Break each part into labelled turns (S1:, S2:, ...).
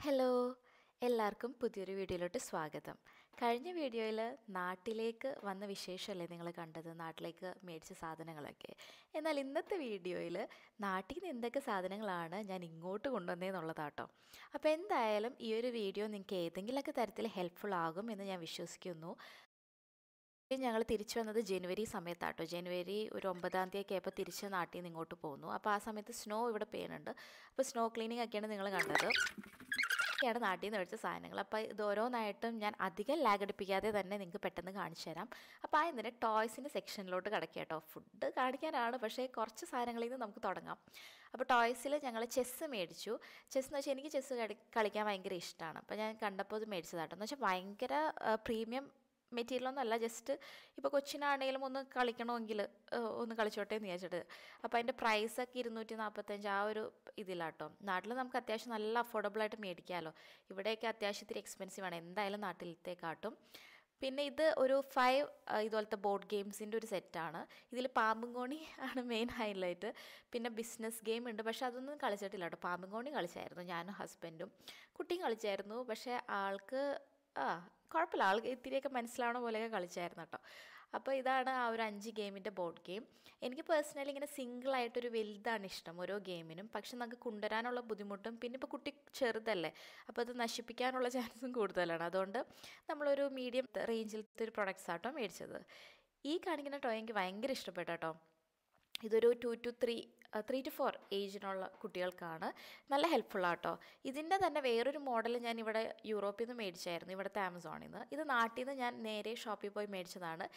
S1: hello എല്ലാവർക്കും പുതിയൊരു വീഡിയോയിലോട്ട് സ്വാഗതം കഴിഞ്ഞ വീഡിയോയിൽ നാട്ടിലേക്ക് വന്ന വിശേഷമല്ലേ നിങ്ങൾ കണ്ടത് നാട്ടിലേക്ക് മേടിച്ച സാധനങ്ങളൊക്കെ എന്നാൽ ഇന്നത്തെ വീഡിയോയിൽ നാട്ടിൽ നിന്ന് എന്തൊക്കെ സാധനങ്ങളാണ് ഞാൻ ഇങ്ങോട്ട് കൊണ്ടുവന്നതെന്നുള്ളതാട്ടോ അപ്പോൾ എന്തായാലും ഈ ഒരു വീഡിയോ നിങ്ങൾക്ക് ഏതെങ്കിലുമൊക്കെ തരത്തിൽ ഹെൽപ്ഫുൾ ആകും എന്ന് ഞാൻ വിശ്വസിക്കുന്നു ഞങ്ങൾ തിരിച്ചു വന്നത് ജനുവരി സമയത്താട്ടോ ജനുവരി ഒരു ഒമ്പതാം തീയതി ഒക്കെ ആയപ്പോൾ തിരിച്ച് നാട്ടിൽ നിന്ന് ഇങ്ങോട്ട് പോന്നു അപ്പോൾ ആ സമയത്ത് സ്നോ ഇവിടെ പെയ്യുന്നുണ്ട് അപ്പോൾ സ്നോ ക്ലീനിങ് ഒക്കെയാണ് നിങ്ങൾ കണ്ടത് ഒക്കെയാണ് നാട്ടിൽ നിന്ന് മേടിച്ച സാധനങ്ങൾ അപ്പോൾ ഇത് ഓരോന്നായിട്ടും ഞാൻ അധികം ലാഗ് അടിപ്പിക്കാതെ തന്നെ നിങ്ങൾക്ക് പെട്ടെന്ന് കാണിച്ചു തരാം അപ്പോൾ ആ ഇതിൻ്റെ ടോയ്സിൻ്റെ സെക്ഷനിലോട്ട് കിടക്കുക കേട്ടോ ഫുഡ് കാണിക്കാനാണ് പക്ഷേ കുറച്ച് സാധനങ്ങളിൽ നിന്ന് നമുക്ക് തുടങ്ങാം അപ്പോൾ ടോയ്സിൽ ഞങ്ങൾ ചെസ്സ് മേടിച്ചു ചെസ് എന്ന് വെച്ചാൽ എനിക്ക് ചെസ്സ് കളിക്കാൻ ഭയങ്കര ഇഷ്ടമാണ് അപ്പോൾ ഞാൻ കണ്ടപ്പോൾ ഇത് മേടിച്ചതാട്ടോ എന്ന് വെച്ചാൽ ഭയങ്കര പ്രീമിയം മെറ്റീരിയലൊന്നും അല്ല ജസ്റ്റ് ഇപ്പോൾ കൊച്ചിനാണെങ്കിലും ഒന്ന് കളിക്കണമെങ്കിൽ ഒന്ന് കളിച്ചോട്ടെ എന്ന് വിചാരിച്ചിട്ട് അപ്പോൾ അതിൻ്റെ പ്രൈസൊക്കെ ഇരുന്നൂറ്റി നാൽപ്പത്തഞ്ച് ആ ഒരു ഇതിലാട്ടോ നാട്ടിൽ നമുക്ക് അത്യാവശ്യം നല്ല അഫോർഡബിളായിട്ട് മേടിക്കാമല്ലോ ഇവിടെയൊക്കെ അത്യാവശ്യം ഇത്തിരി എക്സ്പെൻസീവ് ആണ് എന്തായാലും നാട്ടിലത്തേക്കാട്ടും പിന്നെ ഇത് ഒരു ഫൈവ് ഇതുപോലത്തെ ബോർഡ് ഗെയിംസിൻ്റെ ഒരു സെറ്റാണ് ഇതിൽ പാമ്പും കോണി ആണ് മെയിൻ ഹൈലൈറ്റ് പിന്നെ ബിസിനസ് ഗെയിം ഉണ്ട് പക്ഷേ അതൊന്നും കളിച്ചിട്ടില്ല കേട്ടോ പാമ്പും കോണി കളിച്ചായിരുന്നു ഞാനും ഹസ്ബൻഡും കുട്ടിയും കളിച്ചായിരുന്നു പക്ഷേ ആൾക്ക് ആ കുഴപ്പമില്ല ആൾക്ക് ഇത്തിരിയൊക്കെ മനസ്സിലാവണ പോലെയൊക്കെ കളിച്ചായിരുന്നു കേട്ടോ അപ്പോൾ ഇതാണ് ആ ഒരു അഞ്ച് ഗെയിമിൻ്റെ ബോർഡ് ഗെയിം എനിക്ക് പേഴ്സണലി ഇങ്ങനെ സിംഗിളായിട്ടൊരു വലുതാണ് ഇഷ്ടം ഓരോ ഗെയിമിനും പക്ഷെ നമുക്ക് കൊണ്ടുവരാനുള്ള ബുദ്ധിമുട്ടും പിന്നെ ഇപ്പോൾ കുട്ടി ചെറുതല്ലേ അപ്പോൾ അത് നശിപ്പിക്കാനുള്ള ചാൻസും കൂടുതലാണ് അതുകൊണ്ട് നമ്മളൊരു മീഡിയം റേഞ്ചിലത്തെ ഒരു പ്രൊഡക്ട്സ് ആട്ടോ മേടിച്ചത് ഈ കാണിക്കുന്ന ടോയ് എനിക്ക് ഭയങ്കര ഇഷ്ടപ്പെട്ടു കേട്ടോ ഇതൊരു two two three three two four ഏജിനുള്ള കുട്ടികൾക്കാണ് നല്ല ഹെൽപ്ഫുൾ ആട്ടോ ഇതിൻ്റെ തന്നെ വേറൊരു മോഡൽ ഞാൻ ഇവിടെ യൂറോപ്പിൽ നിന്ന് മേടിച്ചായിരുന്നു ഇവിടുത്തെ ആമസോണിൽ നിന്ന് ഇത് നാട്ടിൽ നിന്ന് ഞാൻ നേരെ ഷോപ്പിൽ പോയി മേടിച്ചതാണ്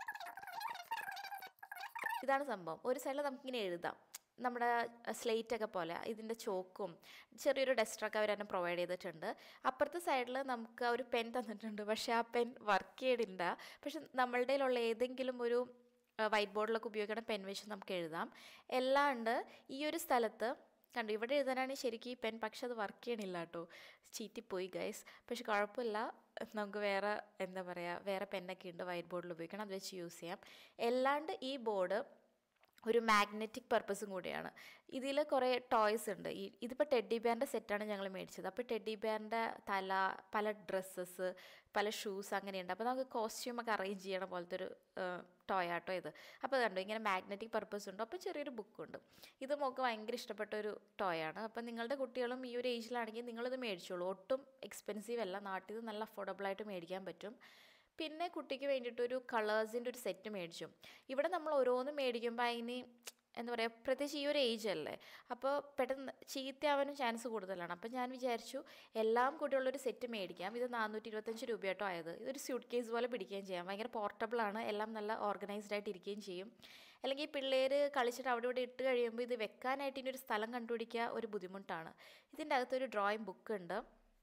S1: ഇതാണ് സംഭവം ഒരു സൈഡിൽ നമുക്കിങ്ങനെ എഴുതാം നമ്മുടെ സ്ലേറ്റ് ഒക്കെ പോലെ ഇതിൻ്റെ ചോക്കും ചെറിയൊരു ഡസ്റ്ററൊക്കെ അവർ തന്നെ പ്രൊവൈഡ് ചെയ്തിട്ടുണ്ട് അപ്പുറത്തെ സൈഡിൽ നമുക്ക് ഒരു പെൻ തന്നിട്ടുണ്ട് പക്ഷേ ആ പെൻ വർക്ക് ചെയ്തില്ല പക്ഷെ നമ്മളുടെ ഉള്ള ഏതെങ്കിലും ഒരു വൈറ്റ് ബോർഡിലൊക്കെ ഉപയോഗിക്കുന്ന പെൻ വെച്ച് നമുക്ക് എഴുതാം എല്ലാം ഉണ്ട് ഈ ഒരു സ്ഥലത്ത് കണ്ടു ഇവിടെ എഴുതാനാണ് ശരിക്കും ഈ പെൻ പക്ഷെ അത് വർക്ക് ചെയ്യണില്ല കേട്ടോ ചീറ്റിപ്പോയി ഗൈസ് പക്ഷെ കുഴപ്പമില്ല നമുക്ക് വേറെ എന്താ പറയുക വേറെ പെന്നൊക്കെ ഉണ്ട് വൈറ്റ് ബോർഡിൽ ഉപയോഗിക്കണം അത് വെച്ച് യൂസ് ചെയ്യാം എല്ലാണ്ട് ഈ ബോർഡ് ഒരു മാഗ്നറ്റിക് പർപ്പസും കൂടിയാണ് ഇതിൽ കുറേ ടോയ്സ് ഉണ്ട് ഈ ഇതിപ്പോൾ ടെഡി ബിയറിൻ്റെ സെറ്റാണ് ഞങ്ങൾ മേടിച്ചത് അപ്പോൾ ടെഡി ബിയറിൻ്റെ തല പല ഡ്രസ്സസ് പല ഷൂസ് അങ്ങനെയുണ്ട് അപ്പോൾ നമുക്ക് കോസ്റ്റ്യൂമൊക്കെ അറേഞ്ച് ചെയ്യണ പോലത്തെ ഒരു ടോയ് ആട്ടോ ഇത് അപ്പോൾ കണ്ടു ഇങ്ങനെ മാഗ്നറ്റിക് പർപ്പസ് ഉണ്ട് അപ്പോൾ ചെറിയൊരു ബുക്കുണ്ട് ഇത് മോൾക്ക് ഭയങ്കര ഇഷ്ടപ്പെട്ട ഒരു ടോയാണ് അപ്പോൾ നിങ്ങളുടെ കുട്ടികളും ഈ ഒരു ഏജിലാണെങ്കിൽ നിങ്ങളിത് മേടിച്ചോളൂ ഒട്ടും എക്സ്പെൻസീവ് അല്ല നാട്ടിൽ നിന്ന് നല്ല അഫോർഡബിളായിട്ട് മേടിക്കാൻ പറ്റും പിന്നെ കുട്ടിക്ക് വേണ്ടിയിട്ടൊരു കളേഴ്സിൻ്റെ ഒരു സെറ്റ് മേടിച്ചു ഇവിടെ നമ്മൾ ഓരോന്ന് മേടിക്കുമ്പോൾ അതിന് എന്താ പറയുക പ്രത്യേകിച്ച് ഈ ഒരു ഏജ് അല്ലേ അപ്പോൾ പെട്ടെന്ന് ചീത്തയാവാനും ചാൻസ് കൂടുതലാണ് അപ്പോൾ ഞാൻ വിചാരിച്ചു എല്ലാം കൂടിയുള്ളൊരു സെറ്റ് മേടിക്കാം ഇത് നാനൂറ്റി ഇരുപത്തഞ്ച് രൂപയായിട്ടോ ആയത് ഇതൊരു സ്യൂട്ട് കേസ് പോലെ പിടിക്കുകയും ചെയ്യാം ഭയങ്കര പോർട്ടബിളാണ് എല്ലാം നല്ല ഓർഗനൈസ്ഡ് ആയിട്ട് ഇരിക്കുകയും ചെയ്യും അല്ലെങ്കിൽ പിള്ളേർ കളിച്ചിട്ട് അവിടെ ഇവിടെ ഇട്ട് കഴിയുമ്പോൾ ഇത് വെക്കാനായിട്ട് ഇനി ഒരു സ്ഥലം കണ്ടുപിടിക്കുക ഒരു ബുദ്ധിമുട്ടാണ് ഇതിൻ്റെ അകത്തൊരു ഡ്രോയിങ് ബുക്ക് ഉണ്ട്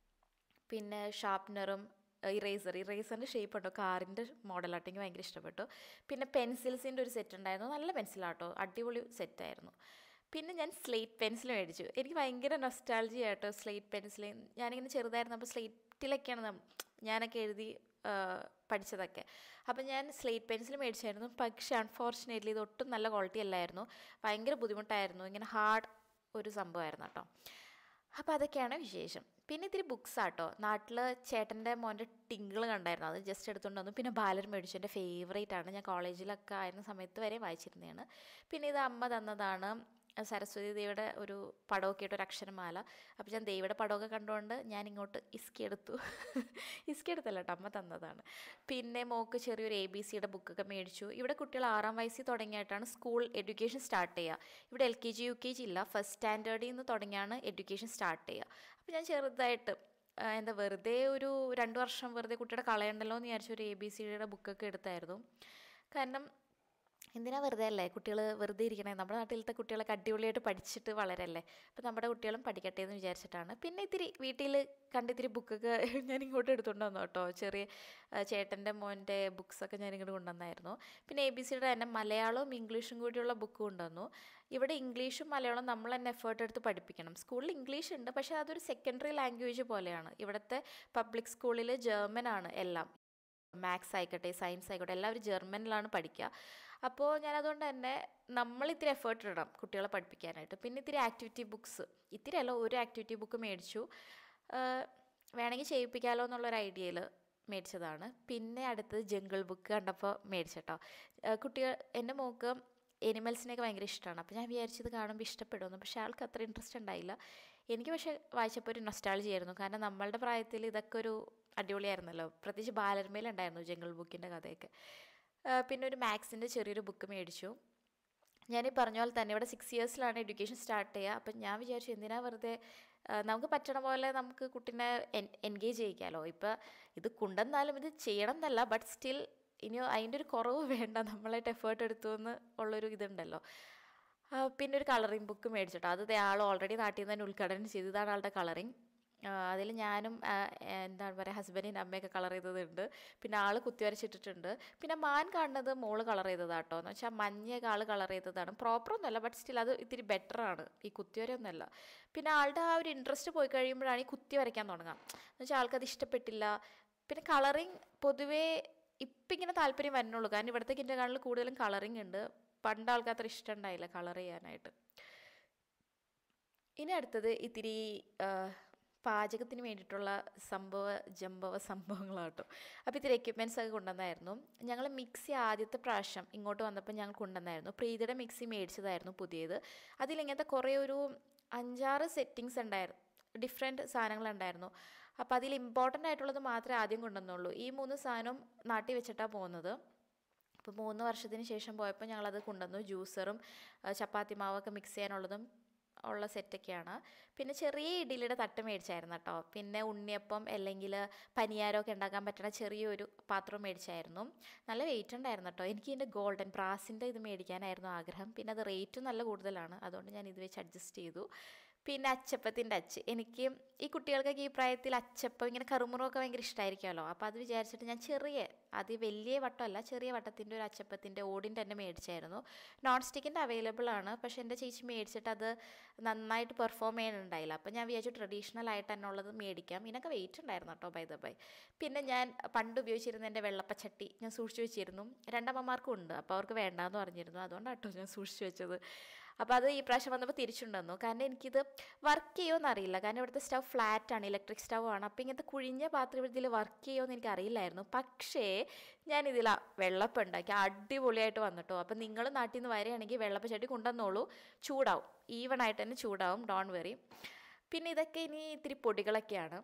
S1: പിന്നെ ഷാർപ്നറും ഇറേസർ ഇറേസറിൻ്റെ ഷേപ്പ് ഉണ്ടോ കാറിൻ്റെ മോഡലാട്ടോ എനിക്ക് ഭയങ്കര ഇഷ്ടപ്പെട്ടു പിന്നെ പെൻസിൽസിൻ്റെ ഒരു സെറ്റ് ഉണ്ടായിരുന്നു നല്ല പെൻസിലാട്ടോ അടിപൊളി സെറ്റായിരുന്നു പിന്നെ ഞാൻ സ്ലേറ്റ് പെൻസിൽ മേടിച്ചു എനിക്ക് ഭയങ്കര നൊസ്റ്റാൾജി ആട്ടോ സ്ലേറ്റ് പെൻസിൽ ഞാനിങ്ങനെ ചെറുതായിരുന്നു അപ്പോൾ സ്ലേറ്റിലൊക്കെയാണ് ഞാനൊക്കെ എഴുതി പഠിച്ചതൊക്കെ അപ്പം ഞാൻ സ്ലേറ്റ് പെൻസിൽ മേടിച്ചായിരുന്നു പക്ഷേ അൺഫോർച്ചുനേറ്റ്ലി ഇത് ഒട്ടും നല്ല ക്വാളിറ്റി അല്ലായിരുന്നു ഭയങ്കര ബുദ്ധിമുട്ടായിരുന്നു ഇങ്ങനെ ഹാർഡ് ഒരു സംഭവമായിരുന്നു കേട്ടോ അപ്പോൾ അതൊക്കെയാണ് വിശേഷം പിന്നെ ഇത്തിരി ബുക്സ് ആട്ടോ നാട്ടിൽ ചേട്ടൻ്റെ മോൻ്റെ ടിങ്കിൾ കണ്ടായിരുന്നു അത് ജസ്റ്റ് എടുത്തുകൊണ്ട് വന്നു പിന്നെ ബാലർ മേടിച്ചു എൻ്റെ ഫേവറേറ്റ് ആണ് ഞാൻ കോളേജിലൊക്കെ ആയിരുന്ന സമയത്ത് വരെ വായിച്ചിരുന്നതാണ് പിന്നെ ഇത് അമ്മ തന്നതാണ് സരസ്വതി ദേവിയുടെ ഒരു പടമൊക്കെ ഇട്ട് ഒരു അക്ഷരമാല അപ്പോൾ ഞാൻ ദേവിയുടെ പടമൊക്കെ കണ്ടുകൊണ്ട് ഞാൻ ഇങ്ങോട്ട് ഇസ്കി എടുത്തു ഇസ്കി എടുത്തല്ല കേട്ടോ അമ്മ തന്നതാണ് പിന്നെ മോക്ക് ചെറിയൊരു എ ബി സിയുടെ ബുക്കൊക്കെ മേടിച്ചു ഇവിടെ കുട്ടികൾ ആറാം വയസ്സിൽ തുടങ്ങിയിട്ടാണ് സ്കൂൾ എഡ്യൂക്കേഷൻ സ്റ്റാർട്ട് ചെയ്യുക ഇവിടെ L K G U K G ഇല്ല ഫസ്റ്റ് സ്റ്റാൻഡേർഡിൽ നിന്ന് തുടങ്ങിയാണ് എഡ്യൂക്കേഷൻ സ്റ്റാർട്ട് ചെയ്യുക അപ്പോൾ ഞാൻ ചെറുതായിട്ട് എന്താ വെറുതെ ഒരു രണ്ട് വർഷം വെറുതെ കുട്ടിയുടെ കളയണ്ടല്ലോ എന്ന് വിചാരിച്ച ഒരു എ ബി സിയുടെ ബുക്കൊക്കെ എടുത്തായിരുന്നു കാരണം എന്തിനാ വെറുതെ അല്ലേ കുട്ടികൾ വെറുതെ ഇരിക്കണേ നമ്മുടെ നാട്ടിലത്തെ കുട്ടികളൊക്കെ അടിപൊളിയായിട്ട് പഠിച്ചിട്ട് വളരല്ലേ അപ്പോൾ നമ്മുടെ കുട്ടികളും പഠിക്കട്ടെ എന്ന് വിചാരിച്ചിട്ടാണ് പിന്നെ ഇത്തിരി വീട്ടിൽ കണ്ടിത്തിരി ബുക്കൊക്കെ ഞാൻ ഇങ്ങോട്ട് എടുത്തുകൊണ്ട് വന്നു കേട്ടോ ചെറിയ ചേട്ടൻ്റെ മോൻ്റെ ബുക്സൊക്കെ ഞാൻ ഇങ്ങോട്ട് കൊണ്ടുവന്നായിരുന്നു പിന്നെ എ ബി സിയുടെ തന്നെ മലയാളവും ഇംഗ്ലീഷും കൂടിയുള്ള ബുക്ക് കൊണ്ടുവന്നു ഇവിടെ ഇംഗ്ലീഷും മലയാളവും നമ്മൾ തന്നെ എഫേർട്ട് എടുത്ത് പഠിപ്പിക്കണം സ്കൂളിൽ ഇംഗ്ലീഷ് ഉണ്ട് പക്ഷേ അതൊരു സെക്കൻഡറി ലാംഗ്വേജ് പോലെയാണ് ഇവിടുത്തെ പബ്ലിക് സ്കൂളിൽ ജർമ്മൻ ആണ് എല്ലാം മാത്സ് ആയിക്കോട്ടെ സയൻസ് ആയിക്കോട്ടെ എല്ലാവരും ജർമ്മനിലാണ് പഠിക്കുക അപ്പോൾ ഞാൻ അതുകൊണ്ട് തന്നെ നമ്മൾ ഇത്തിരി എഫേർട്ട് ഇടണം കുട്ടികളെ പഠിപ്പിക്കാനായിട്ട് പിന്നെ ഇത്തിരി ആക്ടിവിറ്റി ബുക്സ് ഇത്തിരി അല്ല ഒരു ആക്ടിവിറ്റി ബുക്ക് മേടിച്ചു വേണമെങ്കിൽ ചെയ്യിപ്പിക്കാമല്ലോ എന്നുള്ളൊരു ഐഡിയയിൽ മേടിച്ചതാണ് പിന്നെ അടുത്തത് ജംഗിൾ ബുക്ക് കണ്ടപ്പോൾ മേടിച്ചട്ടോ കുട്ടികൾ എൻ്റെ മോക്ക് എനിമൽസിനെയൊക്കെ ഭയങ്കര ഇഷ്ടമാണ് അപ്പോൾ ഞാൻ വിചാരിച്ചത് കാണുമ്പോൾ ഇഷ്ടപ്പെടുമെന്ന് പക്ഷേ ആൾക്ക് അത്ര ഇൻട്രസ്റ്റ് ഉണ്ടായില്ല എനിക്ക് പക്ഷേ വായിച്ചപ്പോൾ ഒരു നൊസ്റ്റാളജി ആയിരുന്നു കാരണം നമ്മളുടെ പ്രായത്തിൽ ഇതൊക്കെ ഒരു അടിപൊളിയായിരുന്നല്ലോ പ്രത്യേകിച്ച് ബാലരമയിലുണ്ടായിരുന്നു ജംഗിൾ ബുക്കിൻ്റെ കഥയൊക്കെ പിന്നെ ഒരു മാത്സിൻ്റെ ചെറിയൊരു ബുക്ക് മേടിച്ചു ഞാൻ ഈ പറഞ്ഞ പോലെ തന്നെ ഇവിടെ സിക്സ് ഇയേഴ്സിലാണ് എഡ്യൂക്കേഷൻ സ്റ്റാർട്ട് ചെയ്യുക അപ്പം ഞാൻ വിചാരിച്ചു എന്തിനാ വെറുതെ നമുക്ക് പറ്റണ പോലെ നമുക്ക് കുട്ടീനെ എൻഗേജ് ചെയ്യിക്കാമല്ലോ ഇപ്പോൾ ഇത് കൊണ്ടെന്നാലും ഇത് ചെയ്യണം എന്നല്ല ബട്ട് സ്റ്റിൽ ഇനി അതിൻ്റെ ഒരു കുറവ് വേണ്ട നമ്മളായിട്ട് എഫേർട്ട് എടുത്തു എന്ന് ഉള്ളൊരു ഇതുണ്ടല്ലോ പിന്നെ ഒരു കളറിംഗ് ബുക്ക് മേടിച്ചിട്ടോ അത് ആൾ ഓൾറെഡി നാട്ടിൽ നിന്ന് തന്നെ ഉദ്ഘാടനം ചെയ്തു ഇതാണ് ആളുടെ കളറിങ് അതിൽ ഞാനും എന്താണ് പറയുക ഹസ്ബൻഡിൻ്റെ അമ്മയൊക്കെ കളർ ചെയ്തതുണ്ട് പിന്നെ ആൾ കുത്തി വരച്ചിട്ടിട്ടുണ്ട് പിന്നെ മാൻ കാണുന്നത് മോള് കളർ ചെയ്തതാട്ടോ എന്ന് വെച്ചാൽ മഞ്ഞയൊക്കെ ആൾ കളർ ചെയ്തതാണ് പ്രോപ്പറൊന്നുമല്ല ബട്ട് സ്റ്റിൽ അത് ഇത്തിരി ബെറ്ററാണ് ഈ കുത്തിവരയൊന്നുമല്ല പിന്നെ ആളുടെ ആ ഒരു ഇൻട്രസ്റ്റ് പോയി കഴിയുമ്പോഴാണ് ഈ കുത്തി വരയ്ക്കാൻ തുടങ്ങാം എന്ന് വെച്ചാൽ ആൾക്കത് ഇഷ്ടപ്പെട്ടില്ല പിന്നെ കളറിങ് പൊതുവേ ഇപ്പം ഇങ്ങനെ താല്പര്യം വരുന്നുള്ളൂ കാരണം ഇവിടുത്തെ കിൻഡർഗാർഡനിൽ കൂടുതലും കളറിങ് ഉണ്ട് പണ്ട് ആൾക്ക് അത്ര ഇഷ്ടം ഉണ്ടായില്ല കളർ ചെയ്യാനായിട്ട് ഇനി അടുത്തത് ഇത്തിരി പാചകത്തിന് വേണ്ടിയിട്ടുള്ള സംഭവ ജംഭവ സംഭവങ്ങളാട്ടോ അപ്പോൾ ഇത്തിരി എക്യുപ്മെൻറ്റ്സ് ഒക്കെ കൊണ്ടുവന്നായിരുന്നു ഞങ്ങൾ മിക്സി ആദ്യത്തെ പ്രാവശ്യം ഇങ്ങോട്ട് വന്നപ്പോൾ ഞങ്ങൾ കൊണ്ടുവന്നായിരുന്നു പ്രീതിയുടെ മിക്സി മേടിച്ചതായിരുന്നു പുതിയത് അതിലിങ്ങനത്തെ കുറേ ഒരു അഞ്ചാറ് സെറ്റിങ്സ് ഉണ്ടായിരുന്നു ഡിഫറെൻറ്റ് സാധനങ്ങളുണ്ടായിരുന്നു അപ്പോൾ അതിൽ ഇമ്പോർട്ടൻ്റ് ആയിട്ടുള്ളത് മാത്രമേ ആദ്യം കൊണ്ടുവന്നുള്ളൂ ഈ മൂന്ന് സാധനം നാട്ടിൽ വെച്ചിട്ടാണ് പോകുന്നത് അപ്പോൾ മൂന്ന് വർഷത്തിന് ശേഷം പോയപ്പോൾ ഞങ്ങളത് കൊണ്ടുവന്നു ജ്യൂസറും ചപ്പാത്തി മാവൊക്കെ മിക്സ് ചെയ്യാനുള്ളതും ഉള്ള സെറ്റൊക്കെയാണ് പിന്നെ ചെറിയ ഇഡ്ഡലിയുടെ തട്ട് മേടിച്ചായിരുന്നു കേട്ടോ പിന്നെ ഉണ്ണിയപ്പം അല്ലെങ്കിൽ പനിയാരമൊക്കെ ഉണ്ടാക്കാൻ പറ്റുന്ന ചെറിയൊരു പാത്രം മേടിച്ചായിരുന്നു നല്ല വെയിറ്റ് ഉണ്ടായിരുന്നു കേട്ടോ എനിക്ക് ഇതിൻ്റെ ഗോൾഡൻ ബ്രാസിൻ്റെ ഇത് മേടിക്കാനായിരുന്നു ആഗ്രഹം പിന്നെ അത് റേറ്റും നല്ല കൂടുതലാണ് അതുകൊണ്ട് ഞാൻ ഇത് വെച്ച് അഡ്ജസ്റ്റ് ചെയ്തു പിന്നെ അച്ചപ്പത്തിൻ്റെ അച്ച് എനിക്ക് ഈ കുട്ടികൾക്കൊക്കെ ഈ പ്രായത്തിൽ അച്ചപ്പം ഇങ്ങനെ കറുമുറമൊക്കെ ഭയങ്കര ഇഷ്ടമായിരിക്കുമല്ലോ അപ്പോൾ അത് വിചാരിച്ചിട്ട് ഞാൻ ചെറിയ അത് വലിയ വട്ടമല്ല ചെറിയ വട്ടത്തിൻ്റെ ഒരു അച്ചപ്പത്തിൻ്റെ ഓടിൻ്റെ തന്നെ മേടിച്ചായിരുന്നു നോൺ സ്റ്റിക്കിൻ്റെ അവൈലബിൾ ആണ് പക്ഷേ എൻ്റെ ചേച്ചി മേടിച്ചിട്ട് അത് നന്നായിട്ട് പെർഫോം ചെയ്യാനുണ്ടായില്ല അപ്പോൾ ഞാൻ വിചാരിച്ചു ട്രഡീഷണൽ ആയിട്ട് തന്നെ ഉള്ളത് മേടിക്കാം ഇതിനൊക്കെ വെയിറ്റ് ഉണ്ടായിരുന്നു കേട്ടോ ബൈ ദ ബൈ പിന്നെ ഞാൻ പണ്ട് ഉപയോഗിച്ചിരുന്ന എൻ്റെ വെള്ളപ്പച്ചട്ടി ഞാൻ സൂക്ഷിച്ചു വെച്ചിരുന്നു രണ്ടമ്മമാർക്കും ഉണ്ട് അപ്പോൾ അവർക്ക് വേണ്ടാന്ന് പറഞ്ഞിരുന്നു അതുകൊണ്ടാണ് കേട്ടോ ഞാൻ സൂക്ഷിച്ചു വെച്ചത് അപ്പോൾ അത് ഈ പ്രാവശ്യം വന്നപ്പോൾ തിരിച്ചുണ്ടെന്നു കാരണം എനിക്കിത് വർക്ക് ചെയ്യുമോ അറിയില്ല കാരണം ഇവിടുത്തെ സ്റ്റവ് ഫ്ലാറ്റ് ആണ് ഇലക്ട്രിക് സ്റ്റവ് ആണ് അപ്പോൾ ഇങ്ങനത്തെ കുഴിഞ്ഞ പാത്രം ഇതിൽ വർക്ക് ചെയ്യുമോ എന്ന് എനിക്ക് അറിയില്ലായിരുന്നു പക്ഷേ ഞാൻ ഇതിൽ വെള്ളപ്പം ഉണ്ടാക്കി അടിപൊളിയായിട്ട് വന്നിട്ടോ അപ്പോൾ നിങ്ങൾ നാട്ടിൽ നിന്ന് വരികയാണെങ്കിൽ വെള്ളപ്പം ചട്ടി കൊണ്ടുവന്നോളൂ ചൂടാവും ഈവൺ ആയിട്ട് തന്നെ ചൂടാവും ഡോൺ വെറി പിന്നെ ഇതൊക്കെ ഇനി ഇത്തിരി പൊടികളൊക്കെയാണ്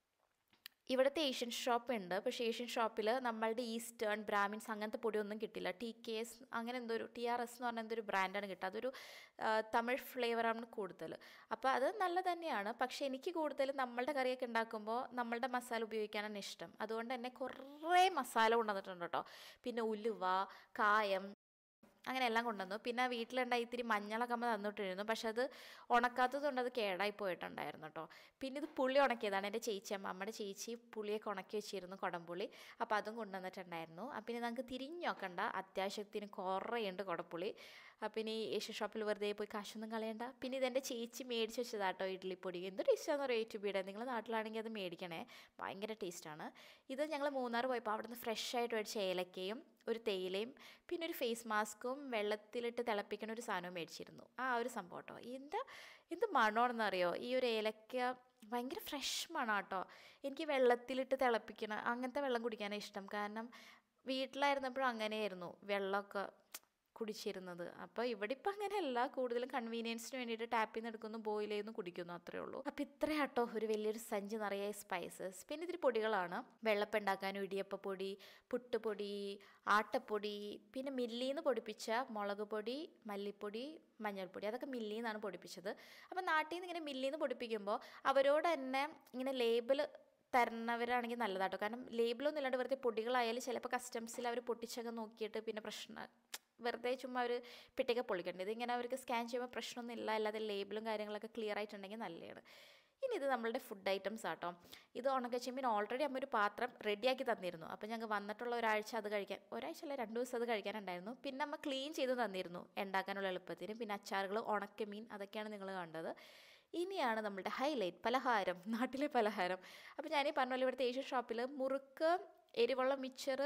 S1: ഇവിടുത്തെ ഏഷ്യൻ ഷോപ്പ് ഉണ്ട് പക്ഷേ ഏഷ്യൻ ഷോപ്പിൽ നമ്മളുടെ ഈസ്റ്റേൺ ബ്രാഹ്മിൻസ് അങ്ങനത്തെ പൊടിയൊന്നും കിട്ടില്ല ടി കെ എസ് അങ്ങനെ എന്തോ ഒരു ടി ആർ എസ് എന്ന് പറഞ്ഞ എന്തൊരു ബ്രാൻഡാണ് കിട്ടുക അതൊരു തമിഴ് ഫ്ലേവറാണ് കൂടുതൽ അപ്പോൾ അത് നല്ല തന്നെയാണ് പക്ഷേ എനിക്ക് കൂടുതൽ നമ്മളുടെ കറിയൊക്കെ ഉണ്ടാക്കുമ്പോൾ നമ്മളുടെ മസാല ഉപയോഗിക്കാനാണ് ഇഷ്ടം അതുകൊണ്ട് തന്നെ കുറേ മസാല കൊണ്ടുവന്നിട്ടുണ്ട് കേട്ടോ പിന്നെ ഉലുവ കായം അങ്ങനെ എല്ലാം കൊണ്ടുവന്നു പിന്നെ വീട്ടിലുണ്ടായി ഇത്തിരി മഞ്ഞളൊക്കെ അമ്മ തന്നിട്ടിരുന്നു പക്ഷെ അത് ഉണക്കാത്തത് കൊണ്ട് അത് കേടായി പോയിട്ടുണ്ടായിരുന്നു കേട്ടോ പിന്നെ ഇത് പുളി ഉണക്കിയതാണ് എൻ്റെ ചേച്ചി അമ്മ അമ്മയുടെ ചേച്ചി പുളിയൊക്കെ ഉണക്കി വെച്ചിരുന്നു കുടംപുളി അപ്പോൾ അതും കൊണ്ടുവന്നിട്ടുണ്ടായിരുന്നു അപ്പം ഇനി നമുക്ക് തിരിഞ്ഞു നോക്കണ്ട അത്യാവശ്യത്തിന് കുറേയുണ്ട് കുടപ്പുളി അപ്പം ഇനി ഏഷ്യൻ ഷോപ്പിൽ വെറുതെ പോയി കാശൊന്നും കളയണ്ട പിന്നെ ഇതെൻ്റെ ചേച്ചി മേടിച്ച് വെച്ചതാട്ടോ ഇഡ്ഡലിപ്പൊടി എന്ത് ടേസ്റ്റാണെന്ന് പറയുക ടു ബിയുടെ നിങ്ങൾ നാട്ടിലാണെങ്കിൽ അത് മേടിക്കണേ ഭയങ്കര ടേസ്റ്റാണ് ഇത് ഞങ്ങൾ മൂന്നാർ പോയപ്പോൾ അവിടെ നിന്ന് ഫ്രഷ് ആയിട്ട് മേടിച്ച ഏലക്കയും ഒരു തേയിലയും പിന്നെ ഒരു ഫേസ് മാസ്കും വെള്ളത്തിലിട്ട് തിളപ്പിക്കുന്ന ഒരു സാധനവും മേടിച്ചിരുന്നു ആ ഒരു സംഭവം കേട്ടോ എന്ത് എന്ത് മണമെന്നറിയോ ഈ ഒരു ഏലക്ക ഭയങ്കര ഫ്രഷ് മണാട്ടോ എനിക്ക് വെള്ളത്തിലിട്ട് തിളപ്പിക്കണ അങ്ങനത്തെ വെള്ളം കുടിക്കാനാണ് ഇഷ്ടം കാരണം വീട്ടിലായിരുന്നപ്പോഴും അങ്ങനെയായിരുന്നു വെള്ളമൊക്കെ കുടിച്ചിരുന്നത് അപ്പോൾ ഇവിടെ ഇപ്പം അങ്ങനെയല്ല കൂടുതലും കൺവീനിയൻസിന് വേണ്ടിയിട്ട് ടാപ്പിൽ നിന്ന് എടുക്കുന്നു ബോയിൽ ചെയ്യുന്നു കുടിക്കുന്നു അത്രേ ഉള്ളൂ അപ്പോൾ ഇത്രയാട്ടോ ഒരു വലിയൊരു സഞ്ചി നിറയെ സ്പൈസസ് പിന്നെ ഇതിരി പൊടികളാണ് വെള്ളപ്പം ഉണ്ടാക്കാനും ഇടിയപ്പപ്പൊടി പുട്ടുപൊടി ആട്ടപ്പൊടി പിന്നെ മില്ലിൽ നിന്ന് പൊടിപ്പിച്ച മുളക് പൊടി മല്ലിപ്പൊടി മഞ്ഞൾപ്പൊടി അതൊക്കെ മില്ലിൽ നിന്നാണ് പൊടിപ്പിച്ചത് അപ്പോൾ നാട്ടിൽ നിന്ന് ഇങ്ങനെ മില്ലിൽ നിന്ന് പൊടിപ്പിക്കുമ്പോൾ അവരോട് തന്നെ ഇങ്ങനെ ലേബിൾ തരുന്നവരാണെങ്കിൽ നല്ലതാട്ടോ കാരണം ലേബിളൊന്നും ഇല്ലാണ്ട് വെറുതെ പൊടികളായാലും ചിലപ്പോൾ കസ്റ്റംസിൽ അവർ പൊട്ടിച്ചൊക്കെ നോക്കിയിട്ട് പിന്നെ പ്രശ്നം വെറുതെ ചുമ്മാ ഒരു പെട്ടിയൊക്കെ പൊളിക്കണ്ടേ ഇതിങ്ങനെ അവർക്ക് സ്കാൻ ചെയ്യുമ്പോൾ പ്രശ്നമൊന്നും ഇല്ല അല്ലാതെ ലേബിളും കാര്യങ്ങളൊക്കെ ക്ലിയർ ആയിട്ടുണ്ടെങ്കിൽ നല്ലതാണ് ഇനി ഇത് നമ്മളുടെ ഫുഡ് ഐറ്റംസ് ആട്ടോ ഇത് ഉണക്കച്ചെമ്മീൻ ഓൾറെഡി അമ്മ ഒരു പാത്രം റെഡിയാക്കി തന്നിരുന്നു അപ്പോൾ ഞങ്ങൾക്ക് വന്നിട്ടുള്ള ഒരാഴ്ച അത് കഴിക്കാൻ ഒരാഴ്ച അല്ല രണ്ട് ദിവസം അത് കഴിക്കാനുണ്ടായിരുന്നു പിന്നെ അമ്മ ക്ലീൻ ചെയ്ത് തന്നിരുന്നു ഉണ്ടാക്കാനുള്ള എളുപ്പത്തിന് പിന്നെ അച്ചാറുകൾ ഉണക്കമീൻ അതൊക്കെയാണ് നിങ്ങൾ കണ്ടത് ഇനിയാണ് നമ്മളുടെ ഹൈലൈറ്റ് പലഹാരം നാട്ടിലെ പലഹാരം അപ്പോൾ ഞാനീ പറഞ്ഞ പോലെ ഇവിടുത്തെ ഏഷ്യൻ ഷോപ്പിൽ മുറുക്ക് എരിവുള്ള മിച്ചർ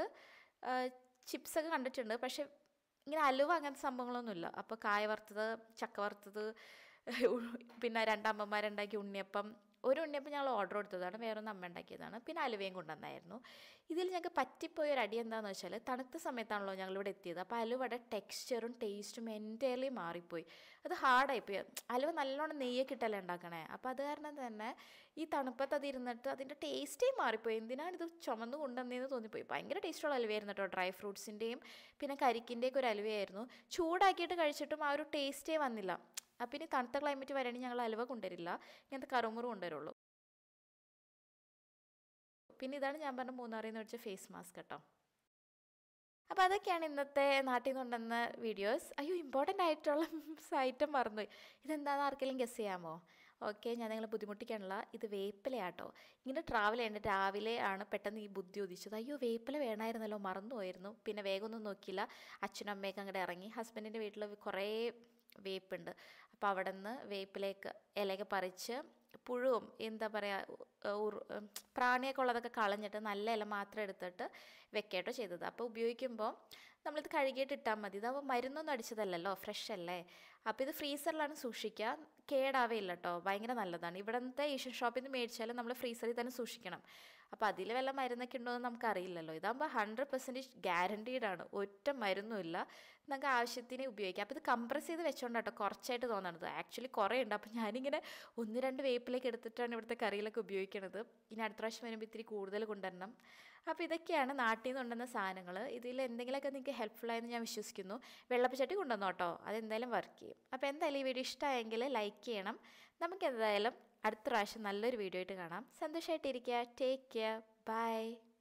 S1: ചിപ്സൊക്കെ കണ്ടിട്ടുണ്ട് പക്ഷേ ഇങ്ങനെ അലുവ അങ്ങനത്തെ സംഭവങ്ങളൊന്നുമില്ല അപ്പോൾ കായ വറുത്തത് ചക്ക വറുത്തത് പിന്നെ രണ്ടമ്മമാരുണ്ടാക്കിയ ഉണ്ണിയപ്പം ഒരു ഉണ്ണിയപ്പം ഞങ്ങൾ ഓർഡർ കൊടുത്തതാണ് വേറൊന്ന് അമ്മ ഉണ്ടാക്കിയതാണ് പിന്നെ അലുവയും കൊണ്ടുവന്നായിരുന്നു ഇതിൽ ഞങ്ങൾക്ക് പറ്റിപ്പോയ ഒരു അടി എന്താണെന്ന് വെച്ചാൽ തണുത്ത സമയത്താണല്ലോ ഞങ്ങളിവിടെ എത്തിയത് അപ്പോൾ അലുവയുടെ ടെക്സ്ചറും ടേസ്റ്റും എൻറ്റയർലി മാറിപ്പോയി അത് ഹാർഡായിപ്പോയി അലുവ നല്ലോണം നെയ്യൊക്കെ ഇട്ടല്ലേ ഉണ്ടാക്കണേ അപ്പോൾ അത് കാരണം തന്നെ ഈ തണുപ്പത്ത് അത് ഇരുന്നിട്ട് അതിൻ്റെ ടേസ്റ്റേ മാറിപ്പോയി എന്തിനാണ് ഇത് ചുമന്ന് കൊണ്ടുവന്നതെന്ന് തോന്നിപ്പോയി ഭയങ്കര ടേസ്റ്റുള്ള അലുവയായിരുന്നു കേട്ടോ ഡ്രൈ ഫ്രൂട്ട്സിൻ്റെയും പിന്നെ കരിക്കിൻ്റെയൊക്കെ ഒരു അലുവയായിരുന്നു ചൂടാക്കിയിട്ട് കഴിച്ചിട്ടും ആ ഒരു ടേസ്റ്റേ വന്നില്ല അപ്പം ഇനി തണുത്ത ക്ലൈമറ്റ് വരികയാണെങ്കിൽ ഞങ്ങൾ അലുവ കൊണ്ടുവരില്ല ഇങ്ങനത്തെ കറുമുറ് കൊണ്ടുവരുള്ളൂ പിന്നെ ഇതാണ് ഞാൻ പറഞ്ഞ മൂന്നാറിൽ നിന്ന് മേടിച്ച ഫേസ് മാസ്ക് കേട്ടോ അപ്പോൾ അതൊക്കെയാണ് ഇന്നത്തെ നാട്ടിൽ നിന്ന് കൊണ്ടുവന്ന വീഡിയോസ് അയ്യോ ഇമ്പോർട്ടൻ്റ് ആയിട്ടുള്ള ഐറ്റം മറന്നുപോയി ഇതെന്താണെന്ന് ആർക്കെങ്കിലും ഗസ് ചെയ്യാമോ ഓക്കെ ഞാൻ നിങ്ങളെ ബുദ്ധിമുട്ടിക്കാനുള്ള ഇത് വേപ്പിലയാട്ടോ ഇങ്ങനെ ട്രാവൽ ചെയ്യേണ്ട രാവിലെ ആണ് പെട്ടെന്ന് ഈ ബുദ്ധി ഉദിച്ചത് അയ്യോ വേപ്പില വേണമായിരുന്നല്ലോ മറന്നുപോയിരുന്നു പിന്നെ വേഗം ഒന്നും നോക്കിയില്ല അച്ഛനും അമ്മയൊക്കെ അങ്ങോട്ട് ഇറങ്ങി ഹസ്ബൻഡിൻ്റെ വീട്ടിൽ കുറേ വേപ്പുണ്ട് അപ്പോൾ അവിടെ നിന്ന് വേപ്പിലേക്ക് ഇലയൊക്കെ പറിച്ച് പുഴുവും എന്താ പറയുക പ്രാണിയൊക്കെ ഉള്ളതൊക്കെ കളഞ്ഞിട്ട് നല്ല ഇല മാത്രം എടുത്തിട്ട് വെക്കേട്ടോ ചെയ്തത് അപ്പോൾ ഉപയോഗിക്കുമ്പോൾ നമ്മളിത് കഴുകിയിട്ട് ഇട്ടാൽ മതി ഇതാവുമ്പോൾ മരുന്നൊന്നും അടിച്ചതല്ലല്ലോ ഫ്രഷ് അല്ലേ അപ്പോൾ ഇത് ഫ്രീസറിലാണ് സൂക്ഷിക്കുക കേടാവേയില്ല കേട്ടോ ഭയങ്കര നല്ലതാണ് ഇവിടുത്തെ ഏഷ്യൻ ഷോപ്പിൽ നിന്ന് മേടിച്ചാലും നമ്മൾ ഫ്രീസറിൽ തന്നെ സൂക്ഷിക്കണം അപ്പോൾ അതിൽ വല്ല മരുന്നൊക്കെ ഉണ്ടോ എന്ന് നമുക്ക് അറിയില്ലല്ലോ ഇതാകുമ്പോൾ ഹൺഡ്രഡ് പെർസെൻറ്റേജ് ഗ്യാരണ്ടീഡ് ആണ് ഒറ്റ മരുന്നുമില്ല നമുക്ക് ആവശ്യത്തിന് ഉപയോഗിക്കാം അപ്പോൾ ഇത് കംപ്രസ് ചെയ്ത് വെച്ചോണ്ട് കേട്ടോ കുറച്ചായിട്ട് തോന്നണത് ആക്ച്വലി കുറേ ഉണ്ട് അപ്പോൾ ഞാനിങ്ങനെ ഒന്ന് രണ്ട് വേപ്പിലേക്ക് എടുത്തിട്ടാണ് ഇവിടുത്തെ കറിയിലൊക്കെ ഉപയോഗിക്കണത് ഇനി അടുത്ത പ്രാവശ്യം വരുമ്പോൾ ഇത്തിരി കൂടുതൽ കൊണ്ടുവരണം അപ്പോൾ ഇതൊക്കെയാണ് നാട്ടിൽ നിന്ന് കൊണ്ടുവന്ന സാധനങ്ങൾ ഇതിൽ എന്തെങ്കിലുമൊക്കെ നിങ്ങൾക്ക് ഹെൽപ്ഫുൾ ആയെന്ന് ഞാൻ വിശ്വസിക്കുന്നു വെള്ളപ്പച്ചട്ടി കൊണ്ടുവന്നു കേട്ടോ അതെന്തായാലും വർക്ക് ചെയ്യും അപ്പോൾ എന്തായാലും ഈ വീഡിയോ ഇഷ്ടമായെങ്കിൽ ലൈക്ക് ചെയ്യണം നമുക്ക് എന്തായാലും അടുത്ത പ്രാവശ്യം നല്ലൊരു വീഡിയോ ആയിട്ട് കാണാം സന്തോഷമായിട്ടിരിക്കുക ടേക്ക് കെയർ ബൈ